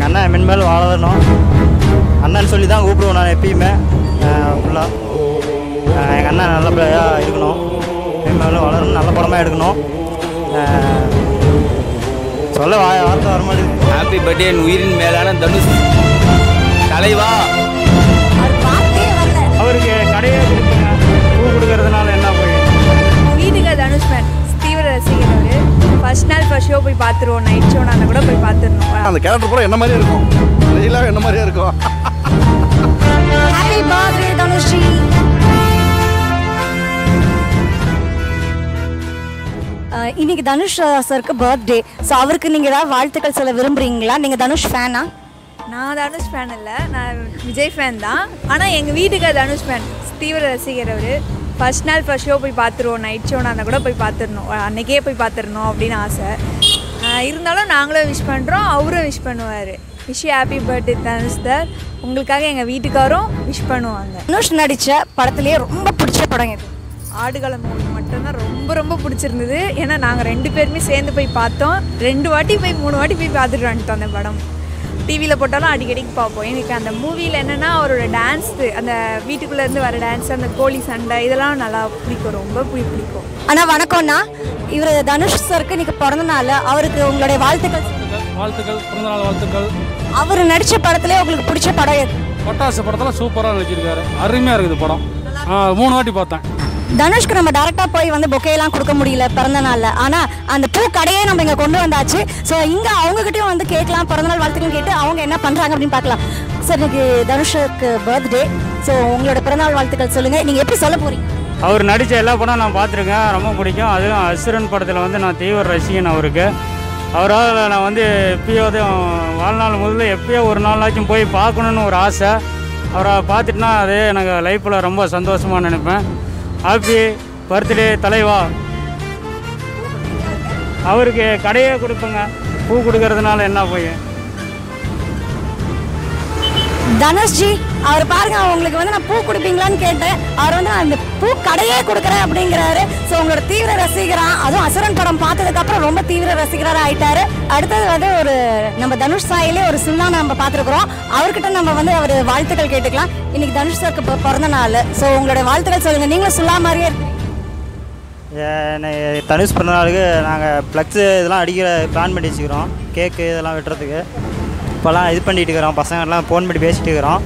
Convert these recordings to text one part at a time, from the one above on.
எங்கள் அண்ணன் மென்மேல் வளரணும் அண்ணன் சொல்லி தான் கூப்பிடுவோம் நான் எப்பயுமே ஃபுல்லாக எங்கள் அண்ணன் நல்ல பிள்ளையாக இருக்கணும் மென்மேலும் வளரணும் நல்ல படமாக எடுக்கணும் அஹ், சொல்ல வா வார்த்தை வர மாட்டேங்குது ஹாப்பி பர்த்டே என் உயிரின் மேலான தனுஷ் தலைவா அவர் பார்த்தே வரல அவருக்கு கடையே கொடுக்குங்க பூ கொடுக்கறதுனால என்ன போய் வீட்டுக்கு தனுஷ் ஃபேன் தீவிர ரசிகர் அவர் ஃபர்ஸ்ட் நாள் ஃபர்ஸ்ட் ஷோ போய் பார்த்துருவோம் நைட் ஷோ நாங்கள் கூட போய் பார்த்துருந்தோம் அந்த கேரக்டர் பூரா என்ன மாதிரியே இருக்கும் ரியலாக என்ன மாதிரியே இருக்கும் ஹாப்பி பர்த்டே தனுஷ்ஜி அஹ், இன்னைக்கு தனுஷ் சருக்கு பர்த்டே ஸோ அவருக்கு நீங்கள் ஏதாவது வாழ்த்துக்கள் சொல்ல விரும்புறீங்களா நீங்கள் தனுஷ் ஃபேனா நான் தனுஷ் ஃபேன் இல்லை நான் விஜய் ஃபேன் தான் ஆனால் எங்கள் வீட்டுக்கு தனுஷ் ஃபேன் தீவிர ரசிகர் அவர் ஃபர்ஸ்ட் நாள் ஃபர்ஸ்ட் ஷோ போய் பார்த்துருவோம் நைட் ஷோ நாங்கள் கூட போய் பார்த்துருந்தோம் அன்னைக்கே போய் பார்த்துருந்தோம் அப்படின்னு ஆசை ஆஹ் இருந்தாலும் நாங்களும் விஷ் பண்ணுறோம் அவரும் விஷ் பண்ணுவார் wish happy birthday Dhanush sir உங்களுக்காக எங்கள் வீட்டுக்காரும் விஷ் பண்ணுவாங்க தனுஷ் நடித்த படத்துலேயே ரொம்ப பிடிச்ச படம் எது ஆடுகளம் மூவி மட்டும்தான் ரொம்ப ரொம்ப பிடிச்சிருந்தது ஏன்னா நாங்கள் ரெண்டு பேருமே சேர்ந்து போய் பார்த்தோம் ரெண்டு வாட்டி போய் மூணு வாட்டி போய் பார்த்துட்டு வந்துட்டோம் அந்த படம் டிவியில் போட்டாலும் அடிக்கடிக்கு பார்ப்போம் எனக்கு அந்த மூவியில் என்னென்னா அவரோட டான்ஸ் அந்த வீட்டுக்குள்ளேருந்து வர டான்ஸ் அந்த கோழி சண்டை இதெல்லாம் நல்லா பிடிக்கும் ரொம்ப பிடி- பிடிக்கும் அண்ணா வணக்கம்ண்ணா இவர் தனுஷ் சருக்கு இன்னைக்கு பிறந்த நாள் அவருக்கு உங்களுடைய வாழ்த்துக்கள் வாழ்த்துக்கள் பிறந்தநாள் வாழ்த்துக்கள் அவர் நடித்த படத்துலேயே உங்களுக்கு பிடிச்ச படம் எது பட்டாசு படத்தில் சூப்பராக நடிச்சிருக்காரு அருமையாக இருக்குது படம் ஆ, மூணு வாட்டி பார்த்தேன் தனுஷ்க்கு நம்ம டேரெக்டாக போய் வந்து பொக்கையெல்லாம் கொடுக்க முடியல பிறந்த நாளில் ஆனால் அந்த பூ கடையே நம்ம இங்கே கொண்டு வந்தாச்சு ஸோ இங்கே அவங்ககிட்டயும் வந்து கேட்கலாம் பிறந்தநாள் வாழ்த்துக்கள் கேட்டு அவங்க என்ன பண்ணுறாங்க அப்படின்னு பார்க்கலாம் சார் இன்னைக்கு தனுஷுக்கு பர்த்டே ஸோ உங்களோட பிறந்தநாள் வாழ்த்துக்கள் சொல்லுங்கள் நீங்கள் எப்படி சொல்ல போகிறீங்க அவர் நடித்த எல்லா படம் நான் பார்த்துருக்கேன் ரொம்ப பிடிக்கும் அதுவும் அசுரன் படத்தில் வந்து நான் தீவிர ரசிகன் அவருக்கு அவரால் நான் வந்து எப்பயோது வாழ்நாள் முதல்ல எப்பயோ ஒரு நாளாச்சும் போய் பார்க்கணுன்னு ஒரு ஆசை அவரை பார்த்துட்டுனா அதே எனக்கு லைஃப்பில் ரொம்ப சந்தோஷமாக நினைப்பேன் ஹாப்பி பர்த்டே தலைவா அவருக்கு கடையே கொடுப்பேங்க பூ கொடுக்கறதுனால என்ன போய் தனுஷ்ஜி அவர் பாருங்க உங்களுக்கு வந்து நான் பூ கொடுப்பீங்களான்னு கேட்டேன் அவர் வந்து அந்த பூ கடையே கொடுக்குறேன் அப்படிங்கிறாரு ஸோ உங்களோட தீவிர ரசிகரா அதுவும் அசுரன் படம் பார்த்ததுக்கு அப்புறம் ரொம்ப தீவிர ரசிகராக ஆயிட்டாரு அடுத்தது வந்து ஒரு நம்ம தனுஷ் சாயிலே ஒரு சுல்லா நம்ம பார்த்துருக்குறோம் அவர்கிட்ட நம்ம வந்து அவர் வாழ்த்துக்கள் கேட்டுக்கலாம் இன்னைக்கு தனுஷ் சாருக்கு இப்போ பிறந்த நாள் ஸோ உங்களோட வாழ்த்துக்கள் சொல்லுங்க நீங்களும் சுல்லா மாதிரியே இருக்கீங்க என்னை தனுஷ் பிறந்தநாளுக்கு நாங்கள் ப்ளக்ஸு இதெல்லாம் அடிக்கிற பிளான் பண்ணி வச்சுக்கிறோம் கேக்கு இதெல்லாம் வெட்டுறதுக்கு இப்போல்லாம் இது பண்ணிட்டு இருக்கிறோம் பசங்கள்லாம் ஃபோன் பண்ணி பேசிட்டு இருக்கிறோம்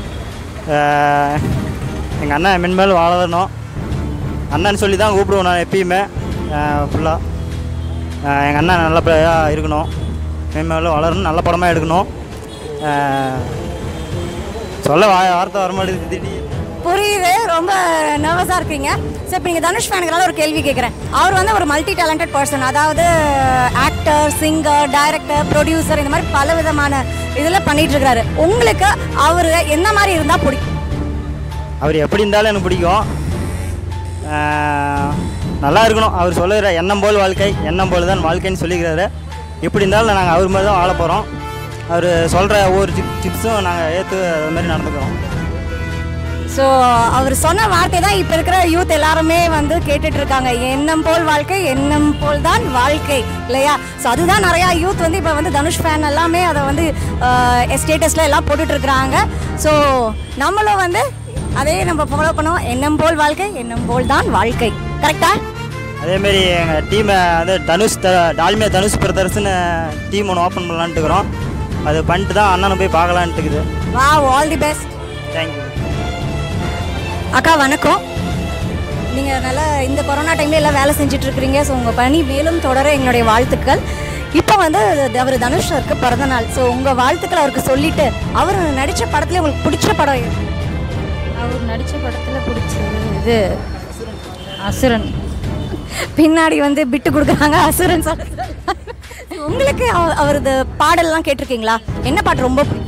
எங்கள் அண்ணன் மென்மேல் வளரணும் அண்ணன் சொல்லி தான் கூப்பிடுவோம் நான் எப்பயுமே ஃபுல்லாக எங்கள் அண்ணன் நல்ல பிள்ளையாக இருக்கணும் மென்மேலும் வளரணும் நல்ல படமாக எடுக்கணும் அஹ், சொல்ல வா வார்த்தை வர மாட்டேங்குது திடீர்னு புரியுது ரொம்ப நர்வஸாக இருக்கீங்க ஸோ இப்போ நீங்கள் தனுஷ் ஃபேனுங்களால ஒரு கேள்வி கேட்குறேன் அவர் வந்து ஒரு மல்டி டேலண்டட் பர்சன் அதாவது ஆக்டர் சிங்கர் டைரக்டர் ப்ரொடியூசர் இந்த மாதிரி பல விதமான இதில் பண்ணிட்டு இருக்காரு உங்களுக்கு அவர் என்ன மாதிரி இருந்தால் பிடிக்கும் அவர் எப்படி இருந்தாலும் எனக்கு பிடிக்கும் ஆஹ், நல்லா இருக்கணும் அவர் சொல்லுகிற எண்ணம் போல் வாழ்க்கை எண்ணம் போல் தான் வாழ்க்கைன்னு சொல்லிக்கிறாரு எப்படி இருந்தாலும் நாங்கள் அவர் மாதிரி தான் வாழ போகிறோம் அவர் சொல்கிற ஒவ்வொரு டிப் டிப்ஸும் நாங்கள் ஏற்று அது மாதிரி நடந்துக்கிறோம் ஸோ அவர் சொன்ன வார்த்தை தான் இப்போ இருக்கிற யூத் எல்லாருமே வந்து கேட்டுட்டு இருக்காங்க எண்ணம் போல் வாழ்க்கை எண்ணம் போல் தான் வாழ்க்கை இல்லையா ஸோ அதுதான் நிறையா யூத் வந்து இப்போ வந்து தனுஷ் ஃபேன் எல்லாமே அதை வந்து ஸ்டேட்டஸில் எல்லாம் போட்டுட்டு இருக்கிறாங்க ஸோ நம்மளும் வந்து அதே நம்ம ஃபாலோ பண்ணுவோம் எண்ணம் போல் வாழ்க்கை எண்ணம் போல் தான் வாழ்க்கை கரெக்டா அதேமாரி எங்கள் டீமை வந்து தனுஷ் த டால்மியா தனுஷ் பிரதர்ஸ்னு டீம் ஒன்று ஓப்பன் பண்ணலான்ட்டு இருக்கிறோம் அது பண்ணிட்டு தான் அண்ணனை போய் பார்க்கலான்ட்டு இருக்குது வா ஆல் தி பெஸ்ட் தேங்க்யூ அக்கா வணக்கம் நீங்கள் நல்லா இந்த கொரோனா டைம்ல எல்லாம் வேலை செஞ்சுட்டு இருக்கிறீங்க ஸோ உங்கள் பணி மேலும் தொடர எங்களுடைய வாழ்த்துக்கள் இப்போ வந்து அவர் தனுஷ் சருக்கு பிறந்த நாள் ஸோ உங்கள் வாழ்த்துக்கள் அவருக்கு சொல்லிட்டு அவர் நடித்த படத்துல உங்களுக்கு பிடிச்ச படம் எது? அவர் நடித்த படத்தில் பிடிச்சது இது அசுரன் பின்னாடி வந்து பிட்டு கொடுக்குறாங்க அசுரன் சொல்ல உங்களுக்கு அவ- அவரது பாடல்லாம் கேட்டிருக்கீங்களா என்ன பாட்டு ரொம்ப பிடிக்கும்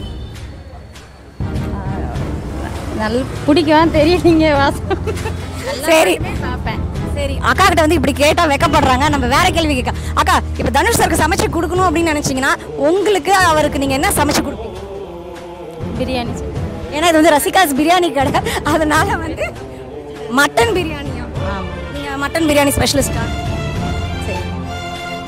நல்ல பிடிக்கும் தெரியலீங்க வாசம் சரி பார்ப்பேன் சரி அக்கா கிட்ட வந்து இப்படி கேட்டா வெக்கப்படுறாங்க நம்ம வேற கேள்வி கேட்க அக்கா இப்போ தனுஷ் சருக்கு சமைச்சு கொடுக்கணும் அப்படின்னு நினைச்சீங்கன்னா உங்களுக்கு அவருக்கு நீங்க என்ன சமைச்சு கொடுப்பீங்க பிரியாணி ஏன்னா இது வந்து ரசிகாஸ் பிரியாணி கடை அதனால வந்து மட்டன் பிரியாணியும் ஆமாம் நீங்க மட்டன் பிரியாணி ஸ்பெஷலிஸ்டா சரி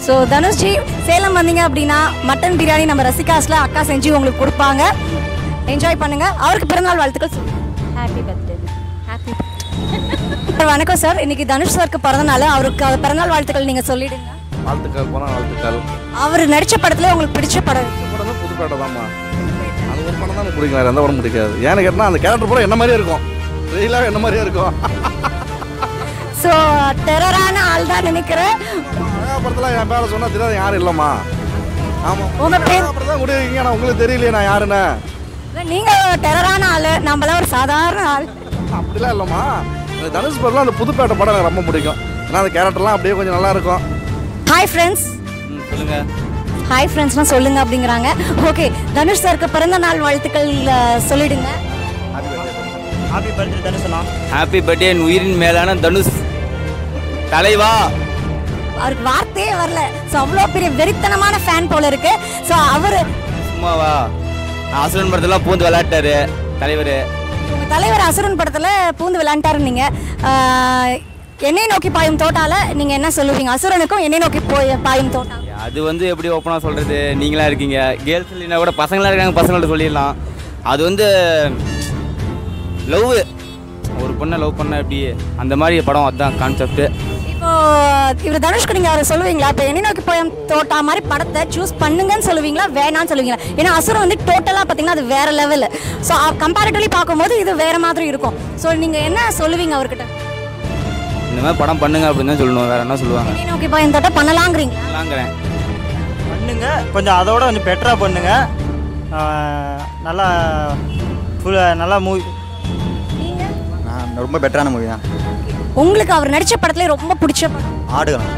ஸோ தனுஷ்ஜி சேலம் வந்தீங்க அப்படின்னா மட்டன் பிரியாணி நம்ம ரசிகாஸில் அக்கா செஞ்சு உங்களுக்கு கொடுப்பாங்க என்ஜாய் பண்ணுங்க அவருக்கு பிறந்தநாள் வாழ்த்துக்கள் சொல்லுங்க ஹாப்பி பர்த்டே ஹாப்பி வணக்கம் சார் இன்னைக்கு தனுஷ் சாருக்கு பிறந்தநாள் அவருக்கு அவர் பிறந்தநாள் வாழ்த்துக்கள் நீங்கள் சொல்லிடுங்க வாழ்த்துக்கள் போனால் வாழ்த்துக்கள் அவர் நடித்த படத்தில் உங்களுக்கு பிடிச்ச படம் எது? படம் தான் புதுப்பேட்டை தான்மா அது ஒரு படம் தான் எனக்கு பிடிக்கும் வேறு எந்த படம் பிடிக்காது ஏன்னு கேட்டால் அந்த கேரக்டர் பூரா என்ன மாதிரியே இருக்கும் ரெயிலாக என்ன மாதிரியே இருக்கும் ஸோ டெரரான ஆள் தான் நினைக்கிறேன் படத்தில் என் பேரை சொன்னால் தெரியாது யாரும் இல்லைம்மா ஆமாம் உங்க பேர் அப்புறம் தான் கொடுக்குறீங்க நான் உங்களுக்கு தெரியலையே நான் யாருன்னு நீங்க டெரரான ஆள் நம்மளாம் ஒரு சாதாரண ஆள் அப்படிலாம் இல்லைம்மா இந்த தனுஷ் படம்லாம் அந்த புதுப்பேட்டை படம் எனக்கு ரொம்ப பிடிக்கும் ஏன்னா அந்த கேரக்டர்லாம் அப்படியே கொஞ்சம் நல்லா இருக்கும் ஹாய் ஃப்ரெண்ட்ஸ் ம் சொல்லுங்கள் ஹாய் ஃப்ரெண்ட்ஸ்லாம் சொல்லுங்க அப்படிங்கிறாங்க ஓகே தனுஷ் சாருக்கு பிறந்த நாள் வாழ்த்துக்கள் அஹ், சொல்லிடுங்க ஹாப்பி பர்த்டே தனுஷனா ஹாப்பி பர்த்டே என் உயிரின் மேலான தனுஷ் தலைவா அவருக்கு வார்த்தையே வரல ஸோ அவ்வளோ பெரிய வெறித்தனமான ஃபேன் போல இருக்கு ஸோ அவர் சும்மாவா அசுரன் படத்தெல்லாம் பூந்து விளையாட்டாரு தலைவர் உங்க தலைவர் அசுரன் படத்துல பூந்து விளையாண்டாரு நீங்க அஹ், என்னை நோக்கி பாயும் தோட்டால நீங்க என்ன சொல்லுவீங்க அசுரனுக்கும் என்னை நோக்கி போய் பாயும் தோட்டா அது வந்து எப்படி ஓப்பனாக சொல்கிறது நீங்களா இருக்கீங்க கேர்ள்ஸ் இல்லைனா கூட பசங்களாக இருக்காங்க பசங்கள்ட்ட சொல்லிடலாம் அது வந்து லவ் ஒரு பொண்ணை லவ் பண்ண எப்படி அந்த மாதிரி படம் அதுதான் கான்செப்ட் இப்போ இவர் தனுஷ்க்கு நீங்க அவரை சொல்லுவீங்களா இப்போ என்னை நோக்கி போயும் தோட்டா மாதிரி படத்தை சூஸ் பண்ணுங்கன்னு சொல்லுவீங்களா வேணாம்னு சொல்லுவீங்களா ஏன்னா அசுரன் வந்து டோட்டலாக பார்த்தீங்கன்னா அது வேற லெவல் ஸோ கம்பேரிட்டிவ்லி பார்க்கும்போது இது வேற மாதிரி இருக்கும் ஸோ நீங்க என்ன சொல்லுவீங்க அவர்கிட்ட இந்த மாதிரி படம் பண்ணுங்க அப்படின்னு தான் சொல்லணும் வேற என்ன சொல்லுவாங்க என்னை நோக்கி போயும் தோட்டம் பண்ணலாங்கிறீங்க வாங்குறேன் பண்ணுங்க கொஞ்சம் அதோட கொஞ்சம் பெட்டராக பண்ணுங்க ஆஹ் நல்லா ஃபுல் நல்லா மூவி ரொம்ப பெட்டரான மூவி தான் உங்களுக்கு அவர் நடிச்ச படத்துல ரொம்ப பிடிச்ச படம் ஆடுகளம்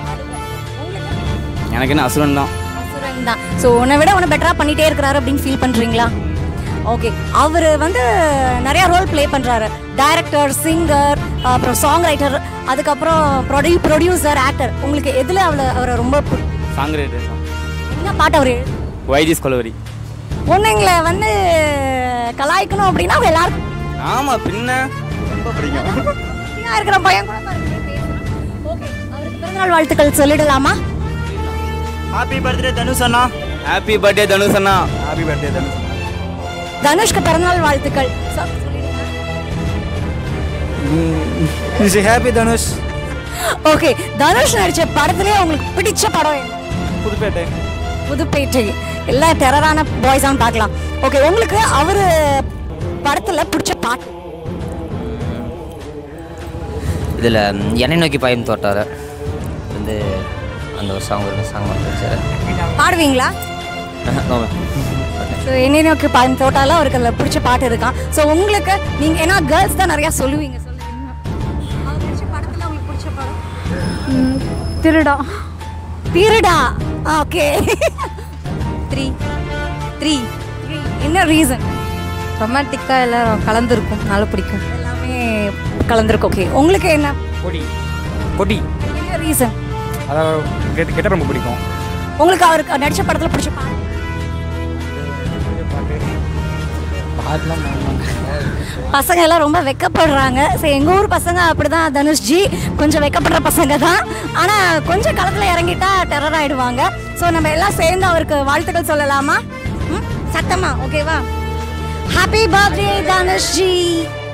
எனக்கு என்ன அசுரன் தான் அசுரன் தான் ஸோ உன்னை விட உன்னை பெட்டராக பண்ணிட்டே இருக்கிறாரு அப்படின்னு ஃபீல் பண்ணுறீங்களா ஓகே அவர் வந்து நிறைய ரோல் ப்ளே பண்ணுறாரு டைரக்டர் சிங்கர் அப்புறம் சாங் ரைட்டர் அதுக்கப்புறம் ப்ரொடியூ ப்ரொடியூசர் ஆக்டர் உங்களுக்கு எதில் அவளை அவரை ரொம்ப பி- சாங் ரைட்டர் தான் என்ன பாட்டு அவர் வைதிஸ் கொலவரி பொண்ணுங்களை வந்து கலாய்க்கணும் அப்படின்னா அவங்க எல்லாரும் ஆமாம் பின்ன ரொம்ப பிடிக்கும் ஃப்ரீயாக இருக்கிற பையன் கூட ஓகே அவருக்கு பிறந்தநாள் வாழ்த்துக்கள் சொல்லிடலாமா ஹாப்பி பர்த்டே தனுஷ் அண்ணா ஹாப்பி பர்த்டே தனுஷ் அண்ணா ஹாப்பி பர்த்டே தனுஷ் தனுஷ்க்கு பிறந்தநாள் வாழ்த்துக்கள் சொ- சொல்லிடுங்க ஹாப்பி தனுஷ் ஓகே தனுஷ் நடிச்ச படத்துலயே உங்களுக்கு பிடிச்ச படம் என்ன புதுப்பேட்டை புதுப்பேட்டை எல்லா டெரரான பாய்ஸான்னு பார்க்கலாம் ஓகே உங்களுக்கு அவரு படத்துல பிடிச்ச பாட்டு இதில் என்னை நோக்கி பாயும் தோட்டார வந்து அந்த ஒரு சாங் ஒரு சாங் வந்துச்சு பாடுவீங்களா ஸோ என்னை நோக்கி பாயும் தோட்டால அவருக்கு அதில் பிடிச்ச பாட்டு இருக்கான் ஸோ உங்களுக்கு நீங்கள் ஏன்னா கேர்ள்ஸ் தான் நிறையா சொல்லுவீங்க சொல்லுவீங்க அவர் நடிச்ச படத்தில் உங்களுக்கு பிடிச்ச படம் Thiruda Thiruda okay three three என்ன ரீசன் ரொமான்டிக்காக எல்லாம் கலந்துருக்கும் நல்லா பிடிக்கும் எல்லாமே கலந்துருக்கு ஓகே உங்களுக்கு என்ன கொடி கொடி என்ன ரீசன் அதாவது கெட்ட கெட்ட ரொம்ப பிடிக்கும் உங்களுக்கு அவருக்கு நடிச்ச படத்தில் பிடிச்ச பாட்டு பாட்டுலாம் பசங்க எல்லாம் ரொம்ப வெக்கப்படுறாங்க சரி எங்கள் ஊர் பசங்க அப்படிதான் தனுஷ்ஜி கொஞ்சம் வெக்கப்படுற பசங்க தான் ஆனால் கொஞ்சம் களத்தில் இறங்கிட்டா டெரர் ஆயிடுவாங்க ஸோ நம்ம எல்லாம் சேர்ந்து அவருக்கு வாழ்த்துக்கள் சொல்லலாமா ம் சத்தமா ஓகேவா ஹாப்பி பர்த்டே தனுஷ்ஜி